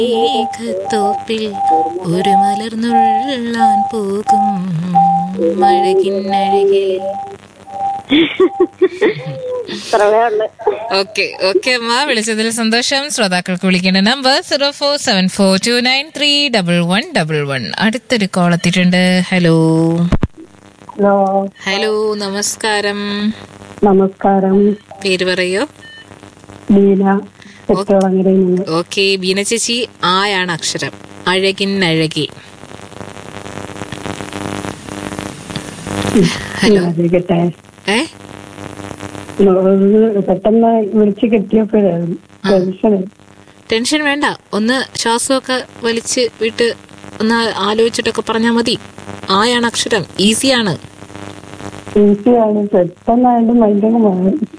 മേഘത്തോപ്പിൽ ഒരു മലർന്നുള്ളാൻ പോകും മഴകിന്നഴകെ ഇത്രവേ ഉള്ളു ഓക്കെ ഓക്കെ അമ്മ വിളിച്ചതിൽ സന്തോഷം ശ്രോതാക്കൾക്ക് വിളിക്കേണ്ട number zero four seven four two nine three double one double one അടുത്തൊരു കോൾ എത്തിയിട്ടുണ്ട് ഹലോ ഹലോ ഹലോ നമസ്കാരം നമസ്കാരം പേര് പറയോ ലീല തെറ്റുകളങ്ങരയിൽ നിന്ന് ഓക്കെ ബീന ചേച്ചി ആയാണ് അക്ഷരം അഴകിൻ അഴകി ഹലോ ആയിരിക്കട്ടെ ഏ പെട്ടെന്ന് വിളിച്ച് കിട്ടിയപ്പോഴായിരുന്നു ടെൻഷൻ ടെൻഷൻ വേണ്ട ഒന്ന് ശ്വാസമൊക്കെ വലിച്ച് വിട്ട് ഒന്ന് ആലോചിച്ചിട്ടൊക്കെ പറഞ്ഞാൽ മതി ആയാണ് അക്ഷരം ഈസിയാണ് ഈസിയാണ് പെട്ടെന്നായിട്ട് മൈൻഡൊക്കെ മാറി